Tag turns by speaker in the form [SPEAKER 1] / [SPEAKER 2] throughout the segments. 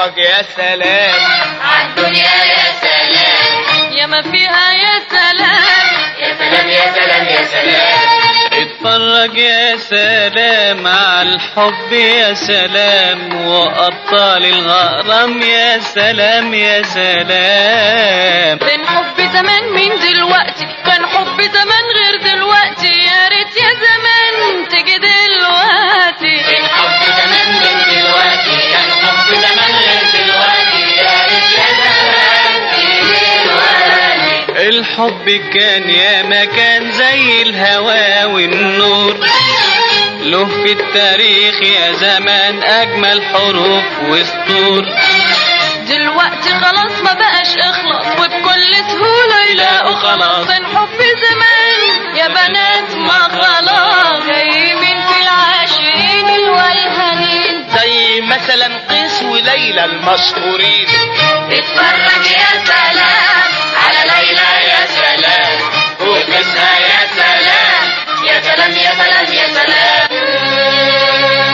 [SPEAKER 1] اتفرج يا سلام
[SPEAKER 2] عالدنيا يا سلام
[SPEAKER 3] يا ما فيها يا سلام
[SPEAKER 2] يا سلام يا سلام يا سلام
[SPEAKER 4] اتفرج يا سلام على الحب يا سلام وأبطال الغرام يا سلام يا سلام
[SPEAKER 3] بين حب زمان من دلوقتي كان حب زمان غير دلوقتي يا ريت يا زمان تيجي دلوقتي
[SPEAKER 2] الحب زمان من دلوقتي كان حب زمان غير دلوقتي يا ريت يا زمان تيجي دلوقتي
[SPEAKER 4] الحب كان يا مكان زي الهوى والنور له في التاريخ يا زمان أجمل حروف وسطور
[SPEAKER 3] دلوقتي خلاص ما بقاش اخلص وبكل سهولة يلاقوا خلاص بين حب زمان يا بنات ما خلاص جاي من في العاشقين والهنين
[SPEAKER 1] زي مثلا قيس وليلى المشهورين
[SPEAKER 2] اتفرج يا سلام على ليلى يا سلام وقسها يا سلام يا سلام يا سلام يا سلام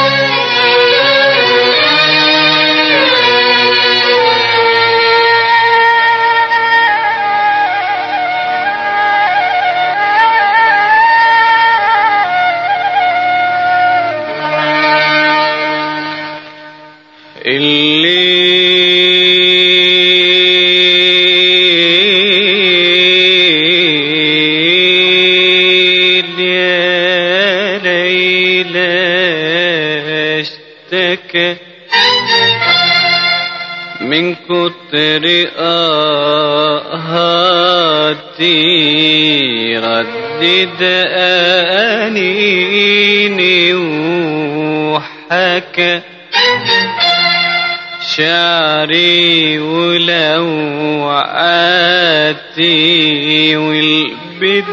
[SPEAKER 4] الليل يا ليلى اشتكى من كتر آهاتي ردد أنيني وحكى شعري ولوعاتي والبد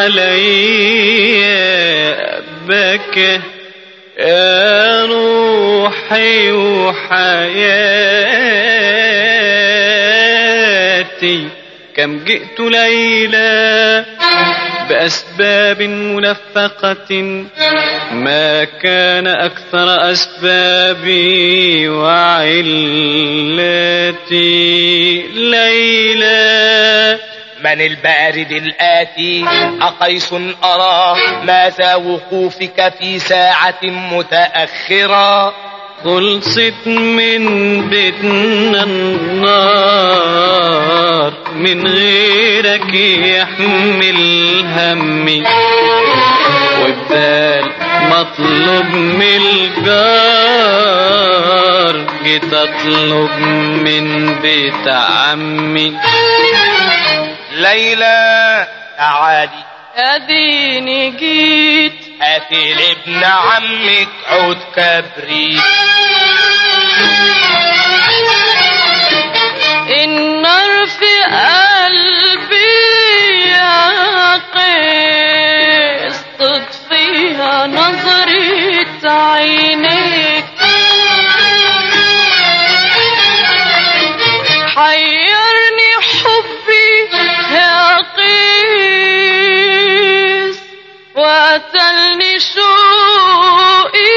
[SPEAKER 4] عليا بكى يا روحي وحياتي كم جئت ليلى بأسباب ملفقة ما كان أكثر أسبابي وعلاتي ليلى
[SPEAKER 1] من البارد الآتي أقيس أراه ماذا وقوفك في ساعة متأخرة
[SPEAKER 4] خلصت من بيتنا النار من غيرك يحمل همي وبدال مطلوب من الجار جيت اطلب من بيت عمي
[SPEAKER 1] ليلى تعالي
[SPEAKER 3] اديني جيت
[SPEAKER 1] هاتي لابن عمك عود كبريت
[SPEAKER 3] النار في قلبي يا قيس تطفيها نظرة عينيك حيرني حبي يا قيس وقتلني شوقي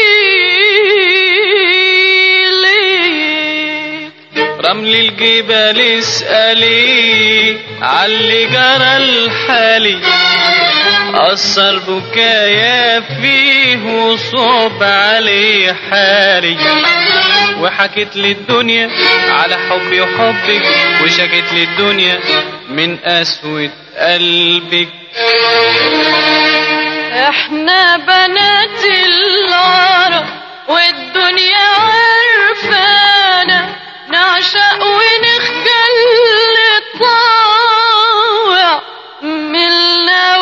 [SPEAKER 3] ليك
[SPEAKER 4] رمل الجبال اسألي عاللي جرى الحالي أثر بكايا فيه وصوب عليه حالي وحكيت للدنيا على حبي وحبك وشكيت للدنيا من قسوة قلبك
[SPEAKER 3] احنا بنات العرب والدنيا عرفانا نعشق ونخجل للطاوع ملنا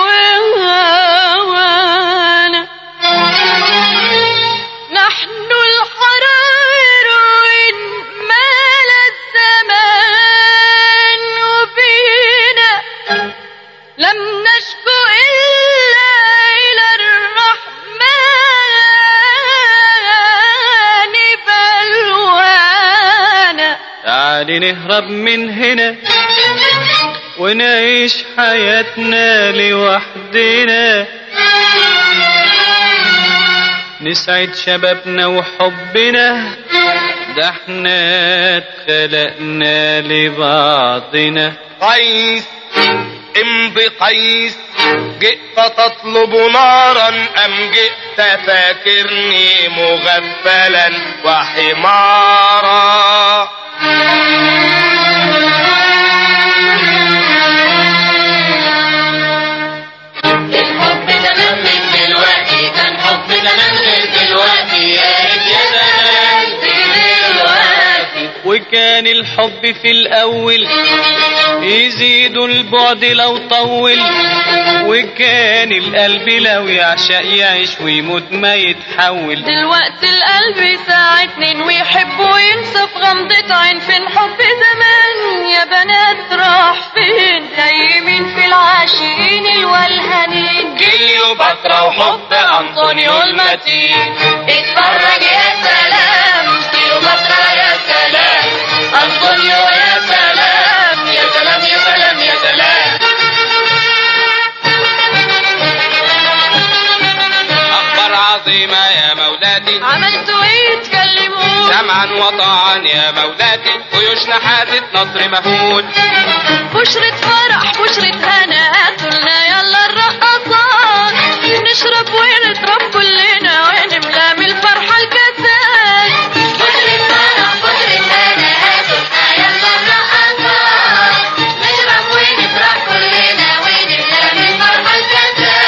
[SPEAKER 3] وهوانا نحن الحرائر وإن مال الزمان وبينا لم نشكو إلا إلى الرحمن بلوانا
[SPEAKER 4] تعالي نهرب من هنا ونعيش حياتنا لوحدنا نسعد شبابنا وحبنا ده احنا اتخلقنا لبعضنا
[SPEAKER 1] قيس امضي قيس جئت تطلب نارا ام جئت فاكرني مغفلا وحمارا
[SPEAKER 2] الحب زمان من دلوقتي كان حب زمان غير دلوقتي يا ريت يا زمان دلوقتي
[SPEAKER 4] وكان الحب في الأول يزيد البعد لو طول وكان القلب لو يعشق يعيش ويموت ما يتحول
[SPEAKER 3] دلوقتي القلب ساعة اتنين ويحب وينسى في غمضة عين فين حب زمان يا بنات راح فين نايمين في العاشقين الولهانين
[SPEAKER 1] كليوباترا وحب انطونيو المتين
[SPEAKER 2] اتفرج يا سلام كيلوباترا يا سلام انطونيو يا سلام يا سلام يا سلام يا سلام
[SPEAKER 1] اخبار عظيمة يا مولاتي
[SPEAKER 3] عملتوا ايه تكلمون
[SPEAKER 1] سمعا وطاعا يا مولاتي جيوشنا حازت نصر مهول
[SPEAKER 3] بشرة فرح بشرة هنا هاتولنا يلا الرقصات نشرب ونضرب كلنا ونملى من الفرحة الكاسات
[SPEAKER 2] بشرة فرح بشرة هنا هاتوا يلا الرقصات نشرب ونفرح كلنا ونملى من فرحة الكاسات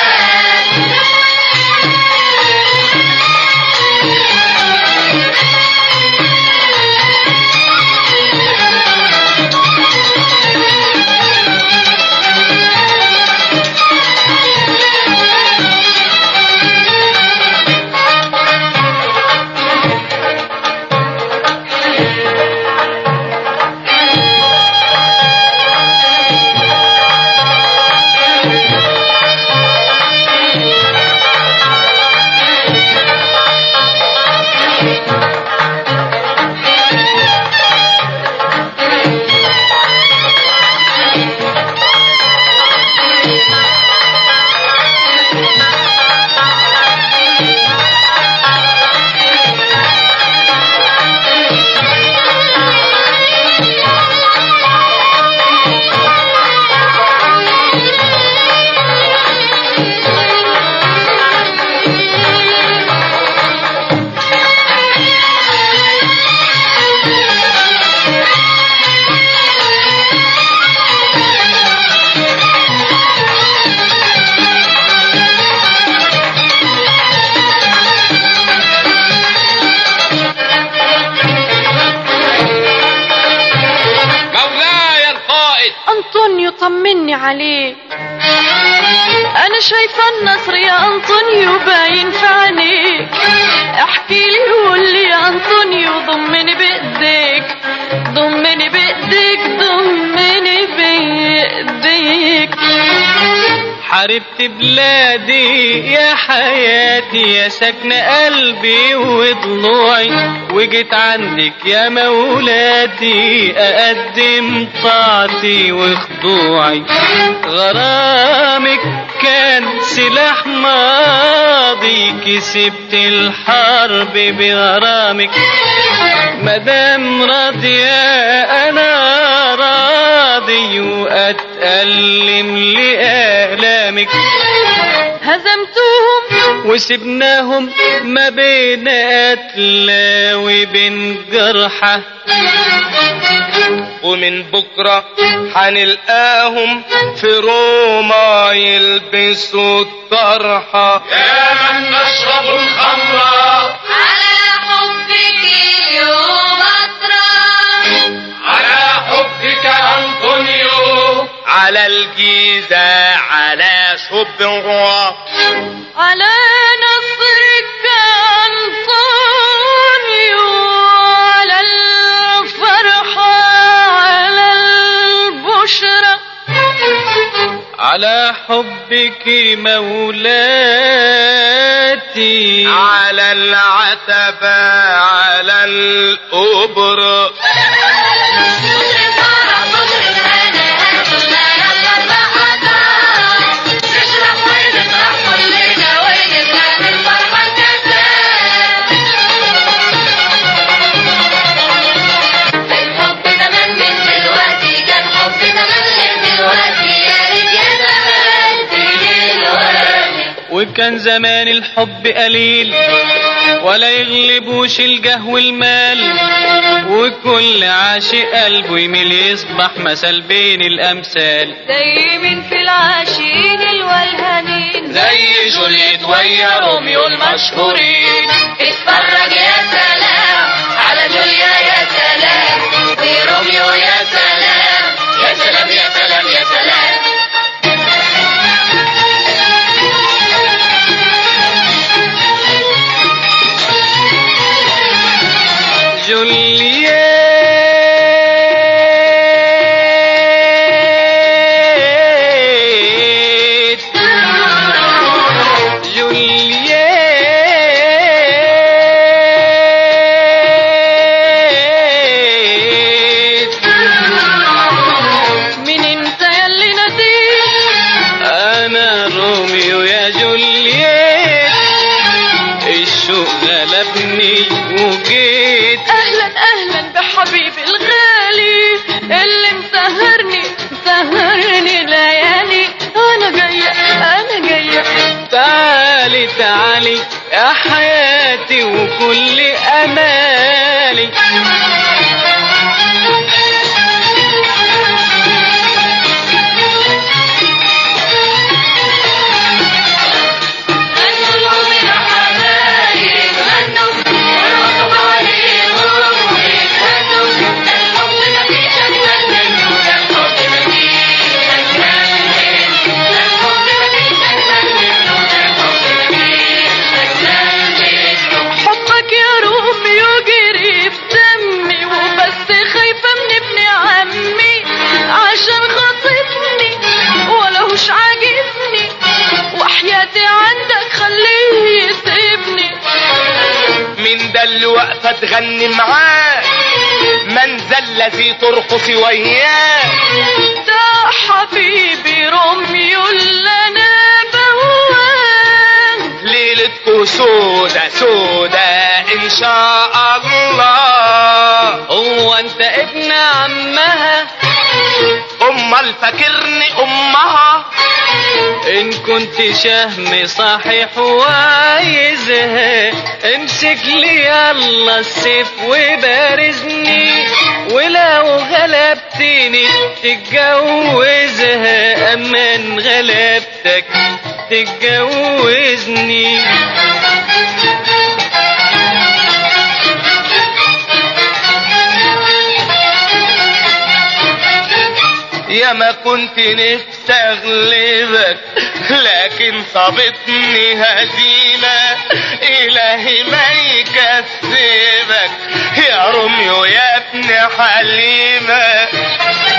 [SPEAKER 1] مولاي القائد
[SPEAKER 3] أنطونيو طمني عليك أنا شايفة النصر يا أنطونيو باين في عينيك احكي لي وقول لي يا أنطونيو ضمني بإيديك ضمني بإيديك ضمني بإيديك
[SPEAKER 4] حاربت بلادي يا حياتي يا سكن قلبي وضلوعي وجيت عندك يا مولاتي أقدم طاعتي وخضوعي غرامك كان سلاح ماضي كسبت الحرب بغرامك مدام راضية أنا راضي وأتألم لآلامك
[SPEAKER 3] هزمتهم
[SPEAKER 4] وسبناهم ما بين قتلى وبين جرحى
[SPEAKER 1] ومن بكرة هنلقاهم في روما يلبسوا الطرحة يا من نشرب الخمرة
[SPEAKER 2] على حبك كليوباترا
[SPEAKER 1] على حبك أنطونيو على الجيزة على شبرا
[SPEAKER 3] على نصرك أنطونيو على الفرحة على البشرى
[SPEAKER 4] على حبك مولاتي
[SPEAKER 1] على العتبة على الأبرة
[SPEAKER 2] بشرة فرح بشرة هنا هاتولنا يلا الرقصات نشرب ونفرح كلنا ونملى من فرحة الكاسات
[SPEAKER 4] كان زمان الحب قليل ولا يغلبوش الجه والمال وكل عاشق قلبه يميل يصبح مثل بين الامثال
[SPEAKER 3] زي مين في العاشقين الولهانين
[SPEAKER 1] زي جوليت ويا روميو المشهورين
[SPEAKER 2] اتفرج يا سلام على جوليا يا سلام وروميو يا سلام يا سلام يا سلام يا سلام
[SPEAKER 4] جولييت جولييت
[SPEAKER 3] مين انت ياللي ناديت
[SPEAKER 4] انا روميو يا جولييت الشوق غلبني وجيت
[SPEAKER 3] اهلا اهلا بحبيبي الغالي اللي مسهرني مسهرني ليالي انا جايه انا جايه
[SPEAKER 4] تعالي تعالي يا حياتي وكل امالي
[SPEAKER 2] غنوا من حبايب غنوا ورقصوا عليهم ويتهنوا الحب مفيش أجمل منه ده الحب مفيش أجمل منه ده الحب مفيش أجمل منه ده الحب مفيش أجمل منه
[SPEAKER 3] حبك يا روميو جري في دمي وبس خايفة من ابن عمي عشان خاطفني ولهوش عاجبني وحياتي عندك خليه يسيبني
[SPEAKER 1] مين ده اللي واقفة تغني معاه من ذا الذي ترقصي وياه
[SPEAKER 3] ده حبيبي روميو اللي انا بهواه
[SPEAKER 1] ليلتكو سودة سودة ان شاء الله
[SPEAKER 4] هو انت ابن عمها
[SPEAKER 1] امال فاكرني امها
[SPEAKER 4] ان كنت شهم صحيح وعايزها امسك لي يلا السيف وبارزني ولو غلبتني تتجوزها اما ان غلبتك تتجوزني
[SPEAKER 1] يا ما كنت نفسي اغلبك لكن صابتني هزيمة الهي ما يكسبك يا روميو يا ابن حليمة